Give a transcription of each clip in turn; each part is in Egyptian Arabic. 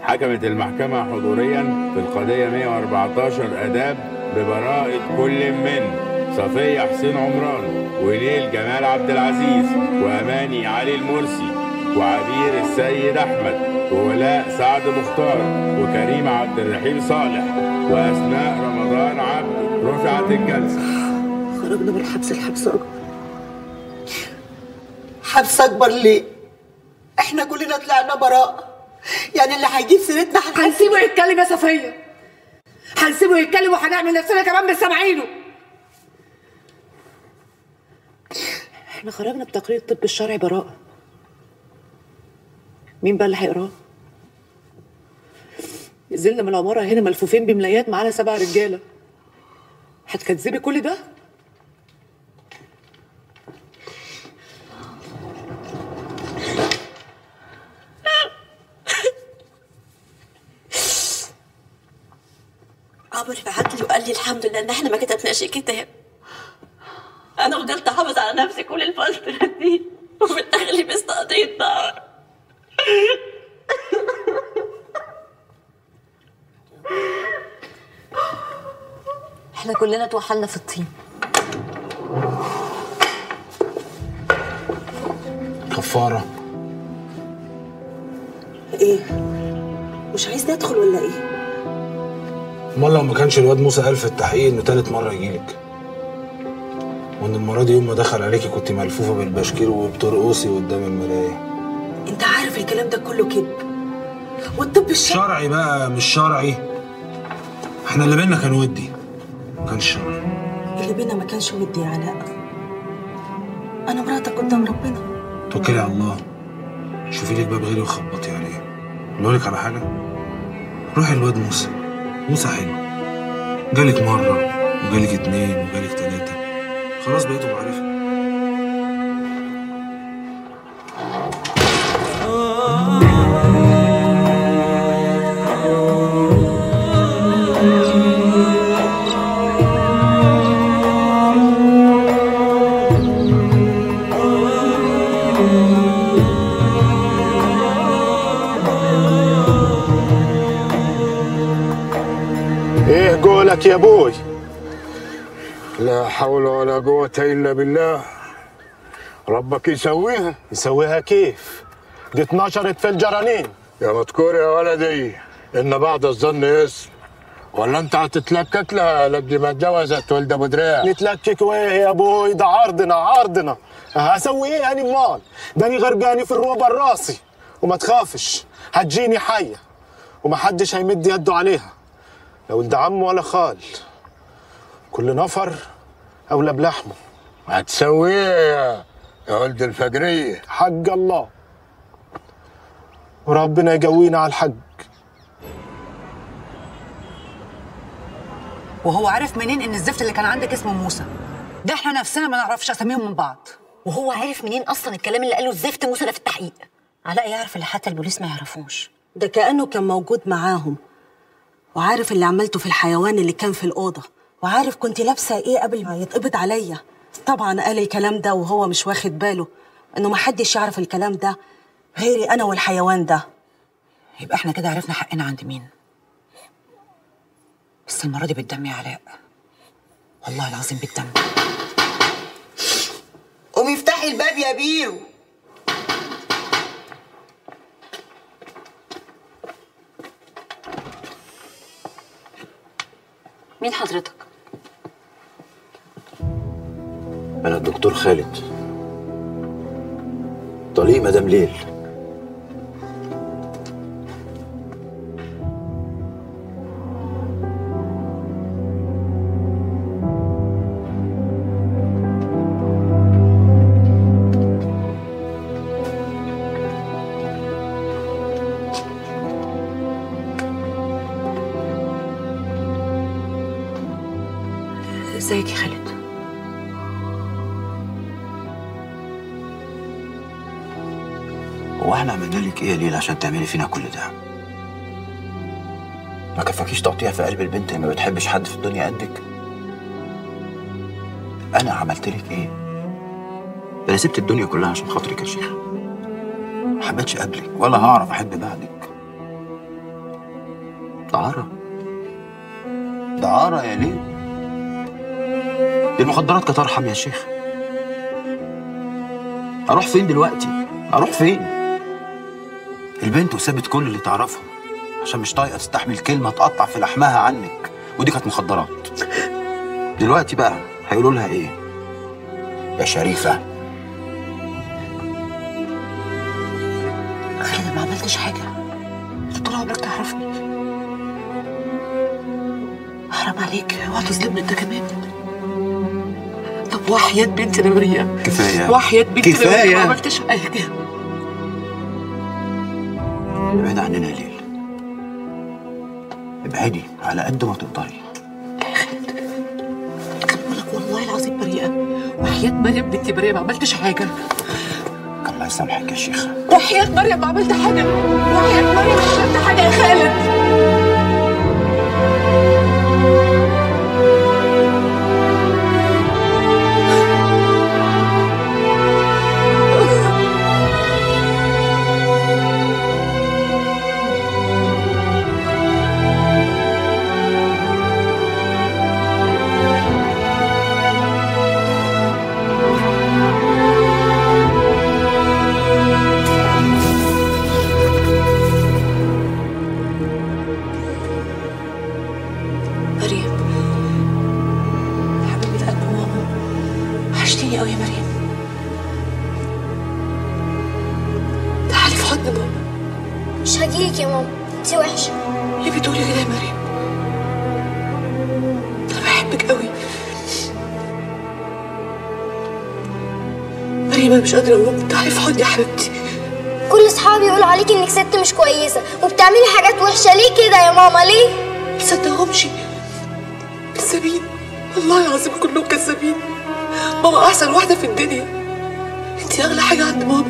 حكمت المحكمة حضوريا في القضية 114 آداب ببراءة كل من صفية حسين عمران ونيل جمال عبد العزيز وأماني علي المرسي وعبير السيد أحمد وولاء سعد مختار وكريم عبد الرحيم صالح وأسماء رمضان عبد رفعت الجلسة خرجنا من الحبس الحبس أكبر حبس أكبر ليه؟ إحنا كلنا طلعنا براء يعني اللي هيجيب سيرتنا هنحس هنسيبه يتكلم يا صفية هنسيبه يتكلم وهنعمل نفسنا كمان مش سامعينه احنا خرجنا بتقرير الطب الشرعي براءة مين بقى اللي هيقراه؟ نزلنا من العمارة هنا ملفوفين بملايات معانا سبع رجالة هتكذبي كل ده؟ عمرو بعت لي وقال لي الحمد لله ان احنا ما كتبناش الكتاب انا فضلت احافظ على نفسي كل الفتره دي وفي الاخر لبست قضيه نار احنا كلنا توحلنا في الطين كفارة إيه؟ مش عايز ندخل ولا إيه؟ امال لو ما كانش الواد موسى قال في التحقيق انه تالت مرة يجيلك وان المرة دي يوم ما دخل عليكي كنت ملفوفة بالبشكير وبترقصي قدام المراية أنت عارف الكلام ده كله كذب والطب الشرعي شرعي بقى مش شرعي احنا اللي بينا كان ودي ما كانش شرعي اللي بينا ما كانش ودي يا علاء أنا مراتك قدام ربنا توكلي على الله شوفي لك باب غيري وخبطي عليه اقول لك على حاجة روحي الواد موسى موسى حلو جالك مرة وجالك اتنين وجالك تلاتة خلاص بقيتوا معرفة ايه قولك يا ابوي لا حول ولا قوة الا بالله ربك يسويها يسويها كيف؟ دي اتنشرت في الجرانين يا مذكور يا ولدي ان بعد الظن اسم ولا انت هتتلكك لها لقد ما اتجوزت ولد ابو دراع نتلكك ويه يا ابوي ده عرضنا عرضنا هسوي ايه يعني امال؟ داني غرقاني في الروبه الراسي وما تخافش هتجيني حيه ومحدش هيمد يده عليها لا ولد عم ولا خال كل نفر اولى بلحمه هتسويها يا يا ولد الفجرية حق الله وربنا يقوينا على الحق وهو عارف منين ان الزفت اللي كان عندك اسمه موسى ده احنا نفسنا ما نعرفش اساميهم من بعض وهو عارف منين اصلا الكلام اللي قاله الزفت موسى ده في التحقيق علاء يعرف اللي حتى البوليس ما يعرفوش ده كأنه كان موجود معاهم وعارف اللي عملته في الحيوان اللي كان في الأوضة وعارف كنت لابسة إيه قبل ما يتقبض عليا طبعا قال الكلام ده وهو مش واخد باله إنه محدش يعرف الكلام ده غيري أنا والحيوان ده يبقى احنا كده عرفنا حقنا عند مين بس المره دي بالدم يا علاء والله العظيم بالدم قومي افتحي الباب يا بيرو مين حضرتك أنا الدكتور خالد طليق مدام ليل ازيك يا خالد هو احنا عملنا لك ايه يا ليل عشان تعملي فينا كل ده؟ ما كفاكيش تقطيع في قلب البنت اللي ما بتحبش حد في الدنيا قدك؟ انا عملت لك ايه؟ ده انا سبت الدنيا كلها عشان خاطرك يا شيخ ما حبيتش قبلك ولا هعرف احب بعدك دعارة دعارة يا ليه دي المخدرات كانت ارحم يا شيخ اروح فين دلوقتي اروح فين البنت وسابت كل اللي تعرفهم عشان مش طايقه تستحمل كلمه تقطع في لحمها عنك ودي كانت مخدرات دلوقتي بقى هيقولوا لها ايه يا شريفه خالد أنا ما عملتش حاجة انت طول عمرك تعرفني حرام عليك اوعى تظلمني انت كمان طب وحياة بنتي انا بريئة كفايه وحياة بنتي أنا بريئة، كفاية. ما عملتش حاجة ابعدي عننا يا ليل ابعدي على قد ما تقدري لك والله العظيم بريئة وحياة مريم بنتي بريئة ما عملتش حاجة الله يسامحك يا شيخه وحياة مريم ما عملت حاجة وحياة مريم ما عملت حاجة يا خالد مريم حبيبة قلب ماما وحشتيني قوي يا مريم تعالي في حضن ماما مش هجيلك يا ماما انتي وحشة ليه بتقولي كده يا مريم انا بحبك قوي مريم انا مش قادرة اقوم تعالي في حضني يا حبيبتي كل اصحابي يقولوا عليكي انك ست مش كويسة وبتعملي حاجات وحشة ليه كده يا ماما ليه؟ تصدقهمش كذابين والله العظيم كلهم كذابين ماما احسن واحدة في الدنيا انت اغلى حاجة عند ماما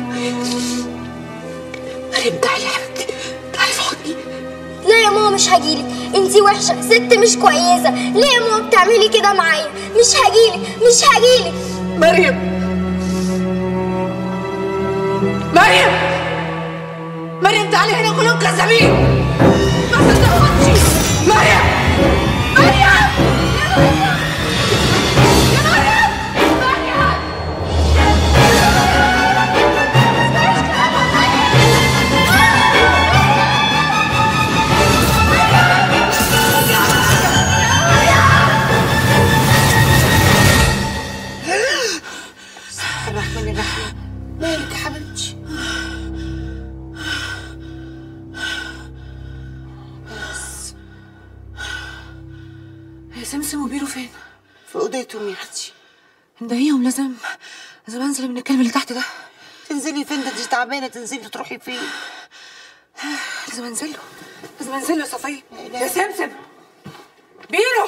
مريم تعالي يا حبيبتي تعالي في حضني لا يا ماما مش هجيلك انتي وحشة ست مش كويسة ليه يا ماما بتعملي كده معايا مش هجيلك مش هجيلك مريم مريم مريم تعالي هنا كلهم كذابين ما صدقهمش مريم مريم الرحمن الرحيم مالك يا حبيبتي بس يا سمسم وبيرو فين؟ في اوضتهم يا اختي ندهيهم لازم لازم انزل من الكلب اللي تحت ده تنزلي فين ده انت تعبانه تنزلي تروحي فين لازم انزل له لازم انزل له يا صفيه يا سمسم بيرو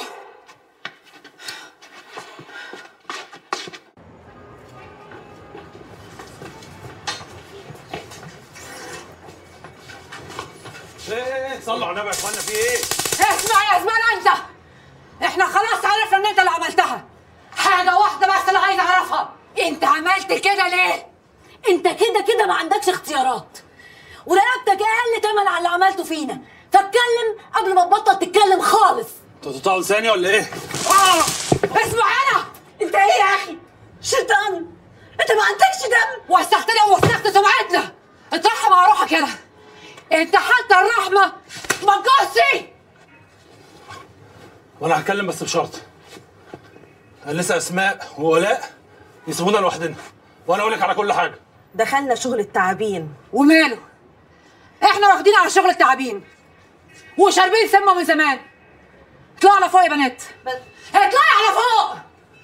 ايه صلوا على النبي يا اخوانا في ايه؟ اسمع يا زمان انت احنا خلاص عرفنا ان انت اللي عملتها حاجه واحده بس اللي عايز اعرفها انت عملت كده ليه انت كده كده ما عندكش اختيارات ورقبتك اقل تمن على اللي عملته فينا فاتكلم قبل ما تبطل تتكلم خالص انتوا تقطعوا لساني ولا ايه؟ اه اسمع انا انت ايه يا اخي شيطان انت ما عندكش دم وسختنا ووسخت سمعتنا اترحم على روحك يلا انت حتى الرحمه ما تقصي وانا هتكلم بس بشرط انا لسه اسماء وولاء يسيبونا لوحدنا وانا اقول لك على كل حاجه دخلنا شغل التعابين وماله احنا واخدين على شغل التعابين وشاربين سمه من زمان اطلعوا على فوق يا بنات اطلعي على فوق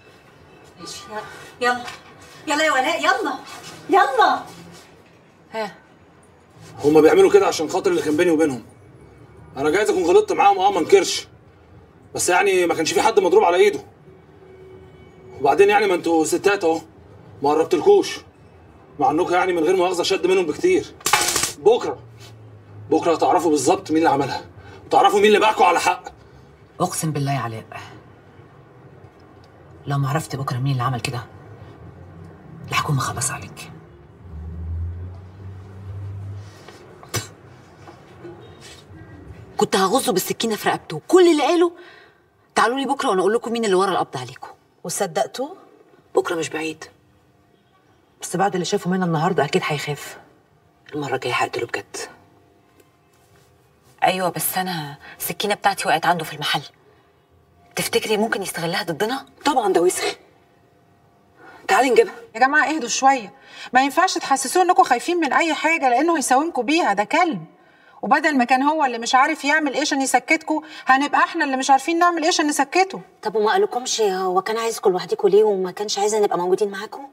يلا يلا يا ولاء يلا يلا ها هما بيعملوا كده عشان خاطر اللي كان بيني وبينهم انا جايز اكون غلطت معاهم اه ما انكرش بس يعني ما كانش في حد مضروب على ايده وبعدين يعني ما انتوا ستات اهو ما قربتلكوش مع انكم يعني من غير مؤاخذه شد منهم بكتير بكره بكره هتعرفوا بالظبط مين اللي عملها وتعرفوا مين اللي باعكوا على حق اقسم بالله يا علاء لو ما عرفت بكره مين اللي عمل كده الحكومه خلص عليك كنت هغزه بالسكينه في رقبته كل اللي قاله تعالوا لي بكره وانا اقول لكم مين اللي ورا القبض عليكم وصدقتوه بكره مش بعيد بس بعد اللي شافه منى النهارده اكيد هيخاف المره الجايه هقتله بجد ايوه بس انا السكينه بتاعتي وقعت عنده في المحل تفتكري ممكن يستغلها ضدنا طبعا ده وسخ تعالي نجيبها يا جماعه اهدوا شويه ما ينفعش تحسسوه انكم خايفين من اي حاجه لانه هيساومكم بيها ده كلب وبدل ما كان هو اللي مش عارف يعمل ايه عشان يسكتكم هنبقى احنا اللي مش عارفين نعمل ايه عشان نسكته طب وما قالكمش هو كان عايزكم لوحدكم ليه وما كانش عايزنا نبقى موجودين معاكم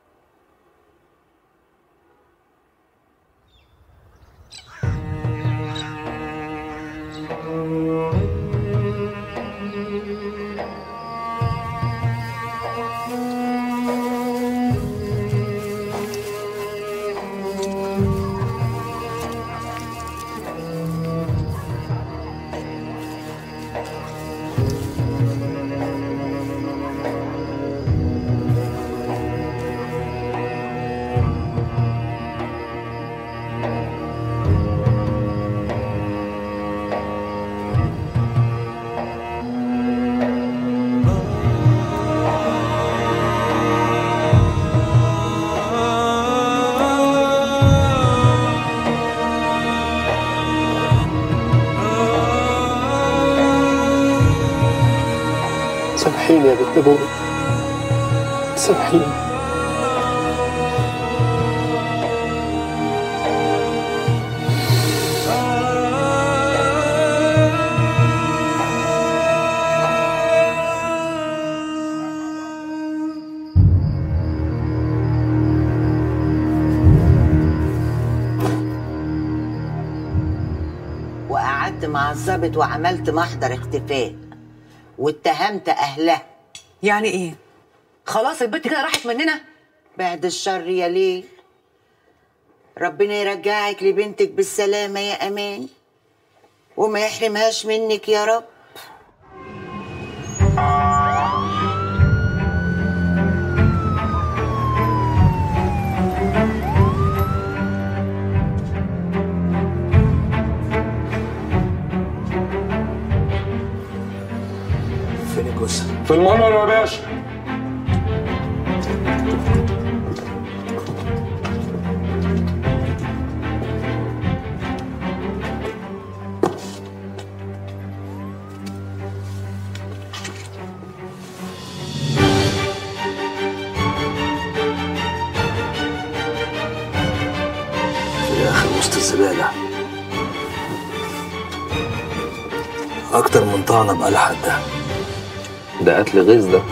سامحيني يا بنت ابوي سامحيني وقعدت مع الظابط وعملت محضر اختفاء واتهمت اهلها يعني ايه خلاص البنت كده راحت مننا بعد الشر يا ليل ربنا يرجعك لبنتك بالسلامة يا أمان وما يحرمهاش منك يا رب فين الجثه؟ في المنور يا باشا في الاخر وسط الزباله اكتر من طعنه بقلحة ده ده قتل غيظ ده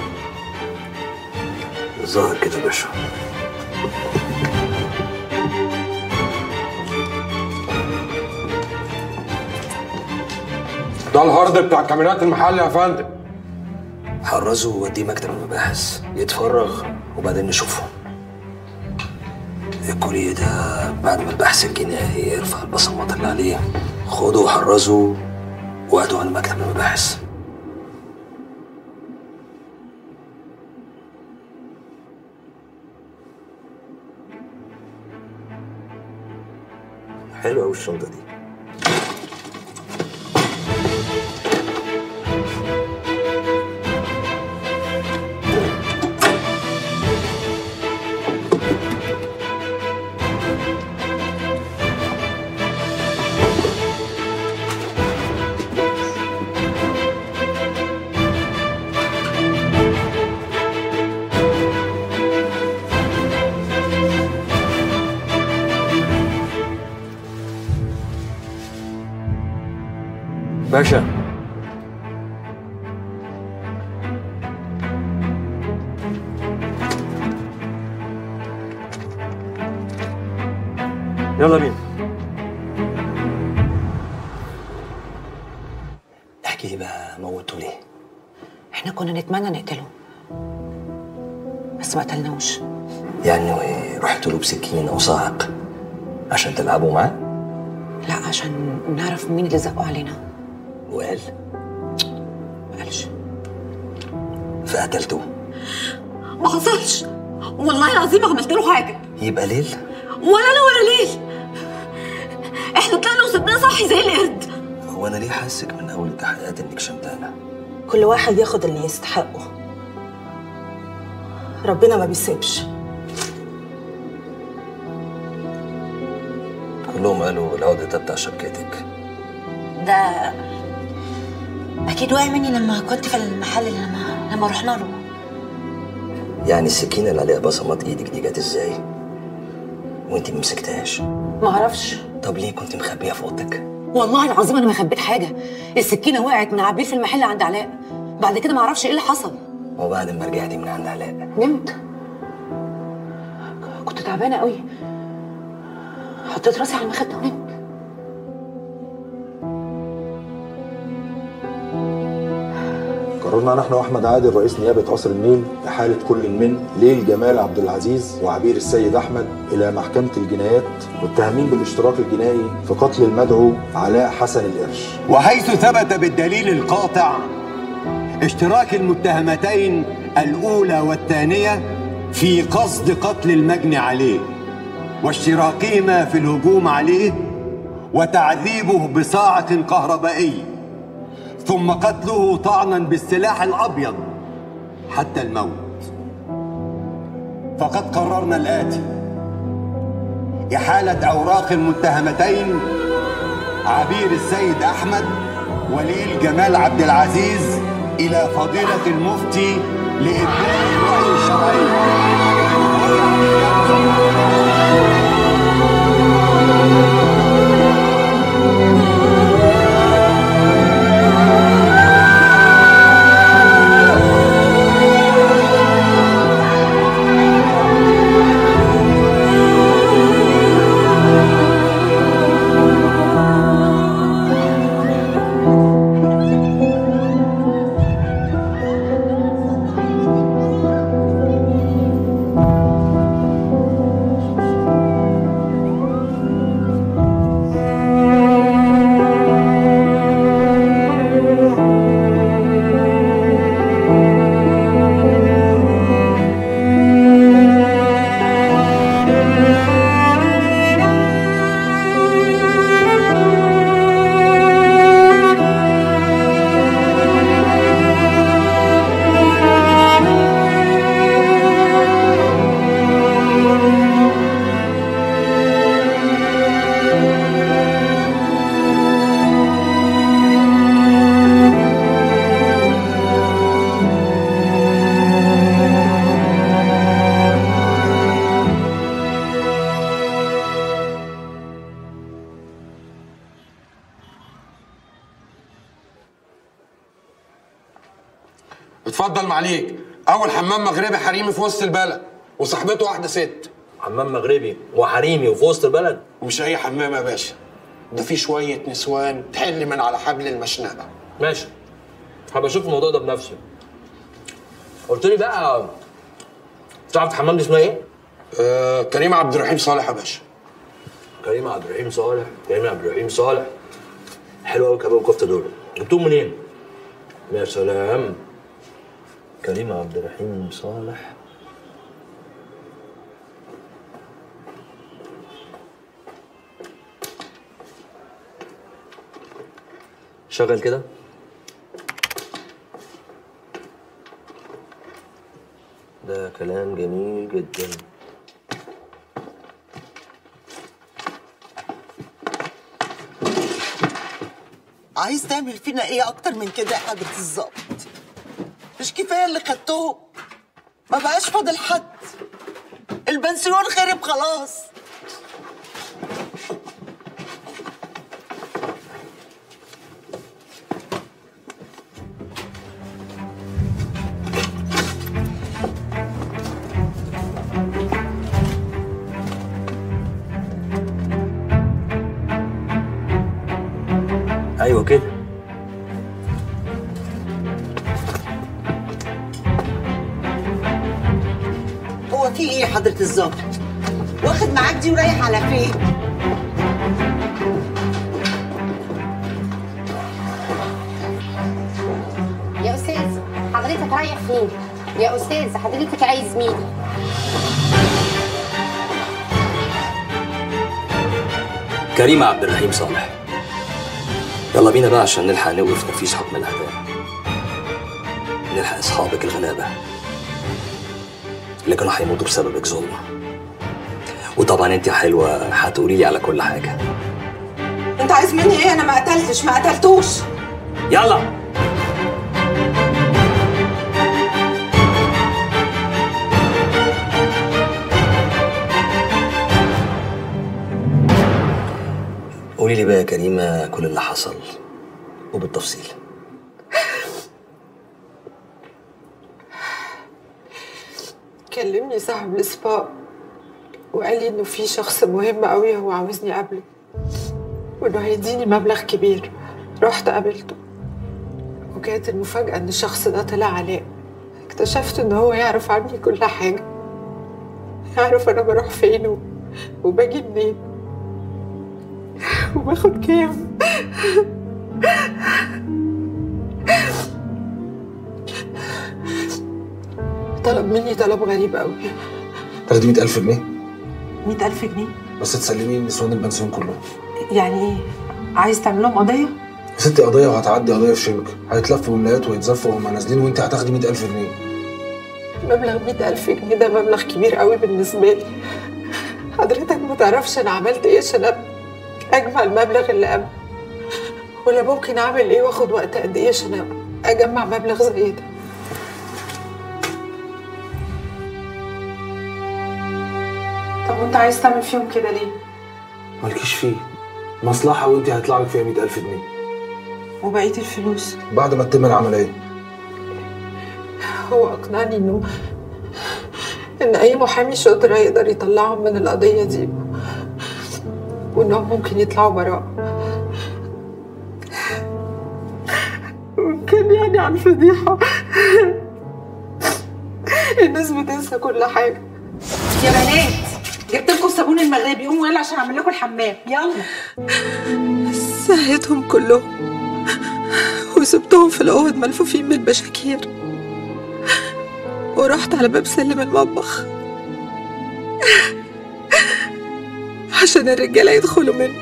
ظاهر كده يا باشا ده الهارد بتاع كاميرات المحل يا فندم حرزه ووديه مكتب المباحث يتفرغ وبعدين نشوفه الكوليه ده بعد ما البحث الجنائي يرفع البصمات اللي عليه خده وحرزه وهاته على مكتب المباحث حلوة أوي الشنطة دي باشا يلا بينا احكي لي بقى موتوا ليه احنا كنا نتمنى نقتله بس ما قتلناهوش يعني رحت له بسكين او صاعق عشان تلعبوا معاه لا عشان نعرف مين اللي زقوا علينا وقال ما قالش فقتلتوه ما حصلش والله العظيم ما عملت له حاجه يبقى ليل ولا انا ولا ليل احنا طلعنا وسبناه صاحي زي القرد هو وانا ليه حاسك من اول التحقيقات انك شمتانه كل واحد ياخد اللي يستحقه ربنا ما بيسيبش كلهم قالوا العقد ده بتاع شبكتك ده اكيد وقع مني لما كنت في المحل اللي لما لما رحنا له يعني السكينه اللي عليها بصمات ايدك دي جت ازاي وانت ما مسكتهاش ما اعرفش طب ليه كنت مخبيها في اوضتك والله العظيم انا ما خبيت حاجه السكينه وقعت من عبير في المحل عند علاء بعد كده ما اعرفش ايه اللي حصل وبعد ما رجعتي من عند علاء نمت كنت تعبانه قوي حطيت راسي على المخده ونمت قررنا نحن واحمد عادل رئيس نيابه قصر النيل احاله كل من ليل جمال عبد العزيز وعبير السيد احمد الى محكمه الجنايات متهمين بالاشتراك الجنائي في قتل المدعو علاء حسن القرش وحيث ثبت بالدليل القاطع اشتراك المتهمتين الأولى والثانية في قصد قتل المجني عليه واشتراكهما في الهجوم عليه وتعذيبه بصاعق كهربائي ثم قتله طعنا بالسلاح الأبيض حتى الموت فقد قررنا الآتي إحالة أوراق المتهمتين عبير السيد أحمد وليل جمال عبد العزيز إلى فضيلة المفتي لإبداء الرأي الشرعي اتفضل معليك اول حمام مغربي حريمي في وسط البلد وصاحبته واحده ست حمام مغربي وحريمي وفي وسط البلد مش اي حمام يا باشا ده في شويه نسوان تحل من على حبل المشنقه ماشي هبقى اشوف الموضوع ده بنفسي قلت لي بقى تعرف الحمام دي اسمها ايه؟ آه كريم عبد الرحيم صالح يا باشا كريم عبد الرحيم صالح كريم عبد الرحيم صالح حلو قوي كباب الكفته دول جبتهم منين؟ يا سلام كريم عبد الرحيم صالح شغل كده ده كلام جميل جدا عايز تعمل فينا ايه اكتر من كده يا حضرة الظابط مش كفايه اللي خدتهم ما بقاش فاضل حد البنسيون خرب خلاص ايوه كده هو في ايه يا حضرة الظابط واخد معاك دي ورايح على فين يا استاذ حضرتك رايح فين يا استاذ حضرتك عايز مين كريم عبد الرحيم صالح يلا بينا بقى عشان نلحق نوقف تنفيذ حكم الاعدام نلحق اصحابك الغلابه اللي كانوا هيموتوا بسببك ظلم وطبعا انت يا حلوه هتقولي لي على كل حاجه انت عايز مني ايه انا ما قتلتش ما قتلتوش يلا قولي لي بقى يا كريمه كل اللي حصل وبالتفصيل كلمني صاحب السبا وقال لي انه في شخص مهم قوي هو عاوزني اقابله وانه هيديني مبلغ كبير رحت قابلته وكانت المفاجأة ان الشخص ده طلع علاء اكتشفت ان هو يعرف عني كل حاجة يعرف انا بروح فين و- وباجي منين وباخد كام طلب مني طلب غريب قوي تاخدي 100000 جنيه مئة ألف جنيه بس تسلمي نسوان البنسيون كلهم يعني ايه عايز تعمل لهم قضية؟ يا ستي قضيه وهتعدي قضيه في شنك هيتلفوا ولايات ويتزفوا وهم نازلين وانت هتاخدي 100000 جنيه مبلغ مئة ألف جنيه ده مبلغ كبير قوي بالنسبة لي حضرتك ما تعرفش أنا عملت إيه عشان أب- أجمع المبلغ اللي قبل ولا ممكن أعمل إيه وآخد وقت قد إيه عشان أجمع مبلغ زي ده طب وأنت عايز تعمل فيهم كده ليه؟ مالكيش فيه مصلحه وانت هيطلع لك فيها 100000 جنيه وبقية الفلوس بعد ما تتم العمليه هو أقنعني إنه إن أي محامي شاطر هيقدر يطلعهم من القضية دي وإنهم ممكن يطلعوا براء وكان يعني على الفضيحة الناس بتنسى كل حاجة يا بنات جبت لكم الصابون المغربي قوموا يلا عشان اعمل لكم الحمام يلا سهيتهم كلهم وسبتهم في الأوض ملفوفين بالبشاكير ورحت على باب سلم المطبخ عشان الرجالة يدخلوا منه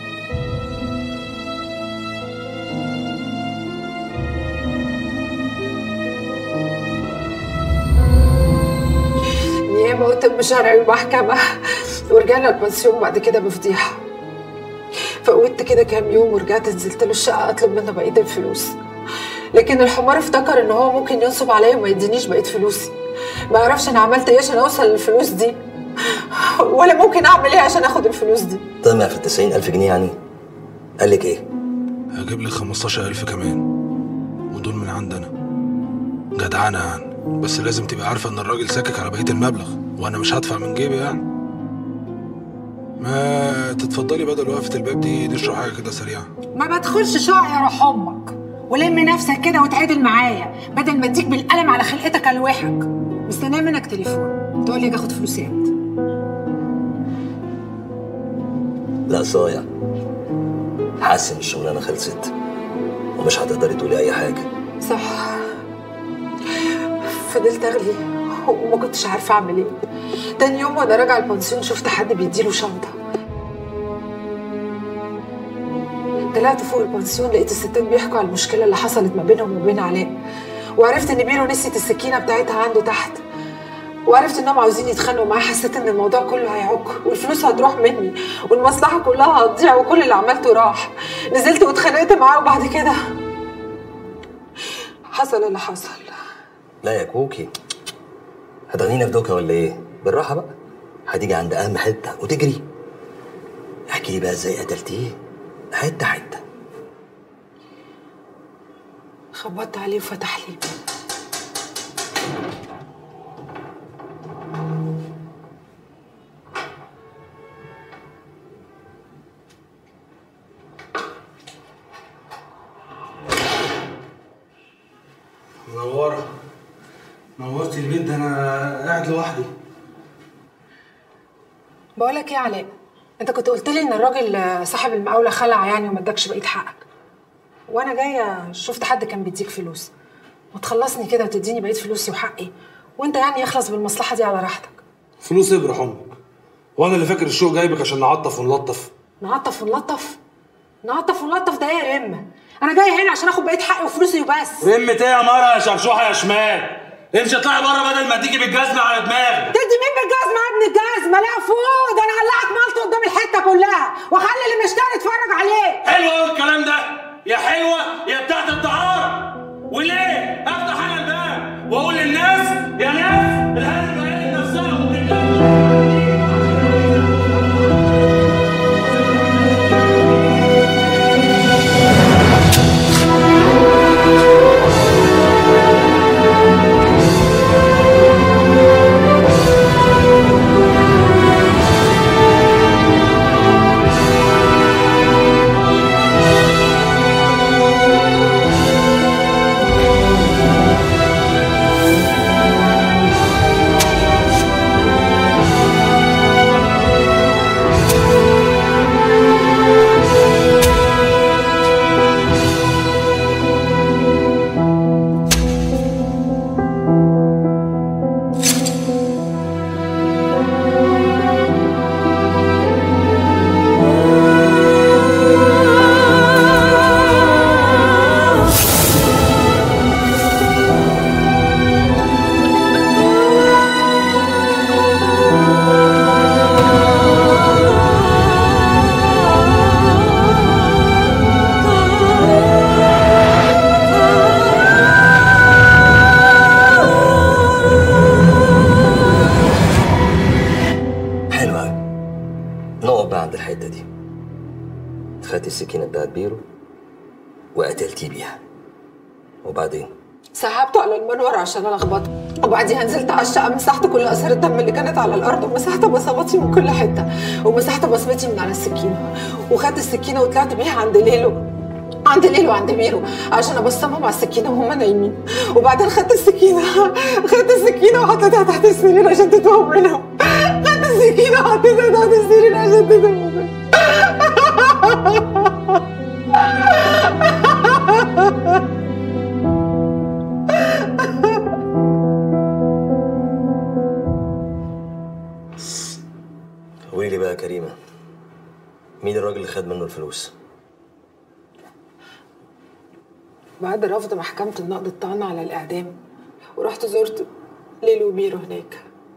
نيابة وطب شرعي ومحكمة ورجعنا البنسيون بعد كده بفضيحة فقودت كده كام يوم ورجعت نزلت له الشقة أطلب منه بقية الفلوس لكن الحمار افتكر إن هو ممكن ينصب عليا وما يدينيش بقية فلوسي ما يعرفش أنا عملت إيه عشان أوصل للفلوس دي ولا ممكن أعمل إيه عشان آخد الفلوس دي طمع في التسعين ألف جنيه يعني قال لك ايه هجيب لك 15000 كمان ودول من عندنا جدعانة يعني بس لازم تبقى عارفة إن الراجل ساكك على بقية المبلغ وأنا مش هدفع من جيبي يعني ما تتفضلي بدل وقفة الباب دي نشرب حاجة كده سريعة ما بدخلش شقق يا روح امك ولم نفسك كده وتعادل معايا بدل ما اديك بالقلم على خلقتك الوحك مستنيه منك تليفون تقول لي اخد فلوسات لا صايع حاسس ان الشغلانه خلصت ومش هتقدري تقولي اي حاجه صح فضلت اغلي وما كنتش عارفه اعمل ايه تاني يوم وانا راجعه البنسيون شفت حد بيديله شنطه طلعت فوق البنسيون لقيت الستات بيحكوا على المشكله اللي حصلت ما بينهم وبين علاء وعرفت ان بيرو نسيت السكينه بتاعتها عنده تحت وعرفت انهم عاوزين يتخانقوا معاه حسيت ان الموضوع كله هيعك والفلوس هتروح مني والمصلحه كلها هتضيع وكل اللي عملته راح نزلت واتخانقت معاه وبعد كده حصل اللي حصل لا يا كوكي هتغنينا في دوكا ولا ايه بالراحه بقى هتيجي عند اهم حته وتجري احكي لي بقى ازاي قتلتيه حته حته خبطت عليه وفتح لي الباب منورة نورتي البيت ده أنا قاعد لوحدي بقول لك ايه يا علاء انت كنت قلت لي ان الراجل صاحب المقاولة خلع يعني وما ادكش بقيه حقك وانا جايه شفت حد كان بيديك فلوس ما تخلصني كده وتديني بقيه فلوسي وحقي وانت يعني يخلص بالمصلحه دي على راحتك فلوس ابرح امك وانا اللي فاكر الشوق جايبك عشان نعطف ونلطف نعطف ونلطف نقطف ونلطف ده ايه يا رمه انا جايه هنا عشان اخد بقيه حقي وفلوسي وبس رمة ايه يا مره يا شرشوحه يا شمال امشي اطلعي بره بدل ما تيجي بالجزمه على دماغك تدي مين بالجزمه يا ابن الجزمه لا فوق ده انا هقلعك ملط قدام الحته كلها واخلي اللي مشتري يتفرج عليه حلو قوي الكلام ده يا حلوه يا بتاعت الدعاره وليه افتح انا الباب واقول للناس يا ناس الهانم بقت نفسها وبتتكلم. حلو قوي نقعد بقى عند الحته دي خدتي السكينه بتاعت بيرو وقتلتيه بيها وبعدين سحبته على المنور عشان الخبطه وبعديها نزلت على الشقه مسحت كل اثار الدم اللي كانت على الارض ومسحت بصماتي من كل حته ومسحت بصمتي من على السكينه وخدت السكينه وطلعت بيها عند ليلو عند ليلو وعند ميرو عشان ابصمهم على السكينه وهم نايمين وبعدين خدت السكينه خدت السكينه وحطيتها تحت السرير عشان تتوه منهم خدت السكينه وحطيتها تحت السرير عشان تتوه منهم قولي لي بقى يا كريمه مين الراجل اللي خد منه الفلوس بعد رفض محكمة النقد الطعن على الإعدام ورحت زرت ليلو وميرو هناك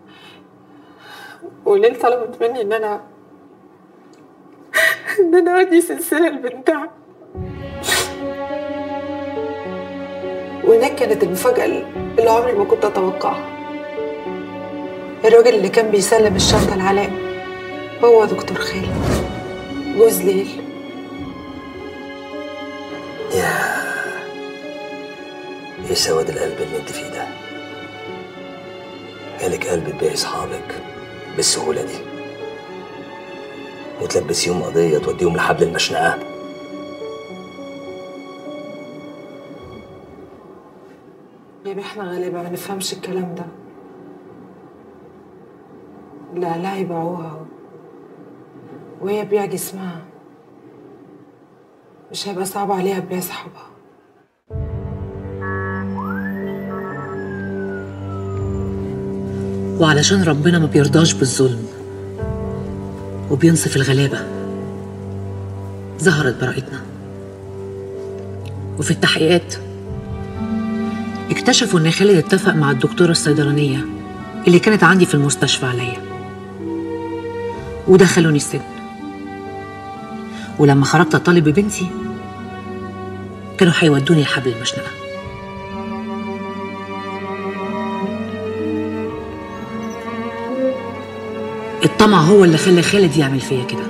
وليل طلبت مني إن أنا إن أنا أدي سلسلة لبنتها وهناك كانت المفاجأة اللي عمري ما كنت أتوقعها الراجل اللي كان بيسلم الشنطة لعلاء هو دكتور خالد جوز ليل يا ايه سواد القلب اللي انت فيه ده جالك قلب تبيع اصحابك بالسهوله دي وتلبسيهم قضيه توديهم لحبل المشنقه يا احنا غالبا ما نفهمش الكلام ده لا لا يبيعوها وهي بيع جسمها مش هيبقى صعب عليها تبيع صحابها وعلشان ربنا ما بيرضاش بالظلم وبينصف الغلابة ظهرت براءتنا وفي التحقيقات اكتشفوا ان خالد اتفق مع الدكتورة الصيدلانية اللي كانت عندي في المستشفى عليا ودخلوني السجن ولما خرجت اطالب ببنتي كانوا هيودوني لحبل المشنقه الطمع هو اللي خلى خالد يعمل فيا كده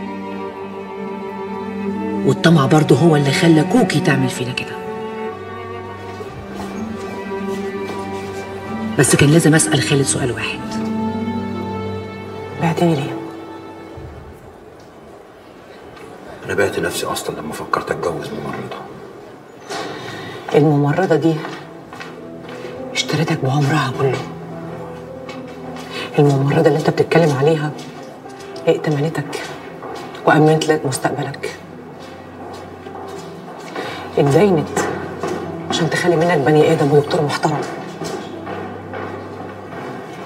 والطمع برضه هو اللي خلى كوكي تعمل فينا كده بس كان لازم اسال خالد سؤال واحد بعتني ليه؟ انا بعت نفسي اصلا لما فكرت اتجوز ممرضه الممرضة دي اشتريتك بعمرها كله الممرضة اللي انت بتتكلم عليها ائتمنتك وأمنت لك مستقبلك اتدينت عشان تخلي منك بني آدم ودكتور محترم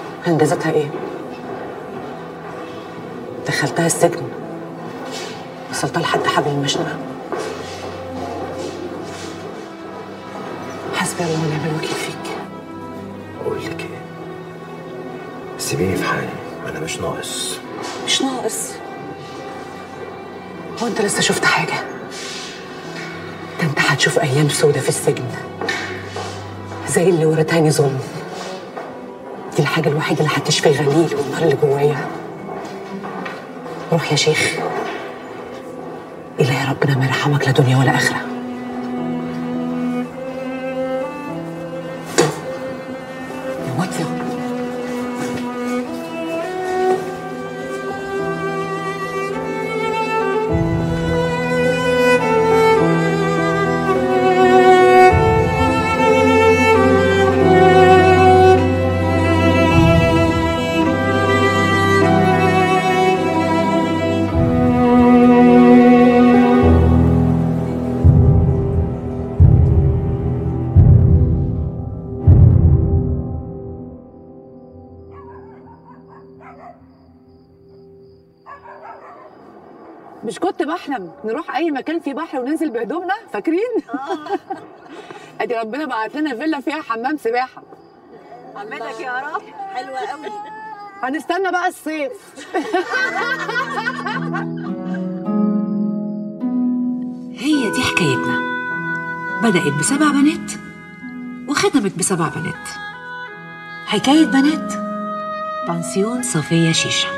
انجازتها ايه؟ دخلتها السجن وصلت لحد حبل المشنقة حسبي الله ونعم الوكيل فيك اقول لك ايه سيبيني في حالي انا مش ناقص مش ناقص هو انت لسه شفت حاجة ده انت هتشوف ايام سودة في السجن زي اللي ورا تاني ظلم دي الحاجة الوحيدة اللي هتشفي غليل والنار اللي جوايا روح يا شيخ إلهي ربنا ما يرحمك لا دنيا ولا آخرة يا واد يا مش كنت بحلم نروح اي مكان فيه بحر وننزل بهدومنا فاكرين ادي ربنا بعت لنا فيلا فيها حمام سباحه عملك يا رب حلوه قوي هنستنى بقى الصيف هي دي حكايتنا بدأت بسبع بنات وختمت بسبع بنات حكاية بنات بنسيون صفية شيشة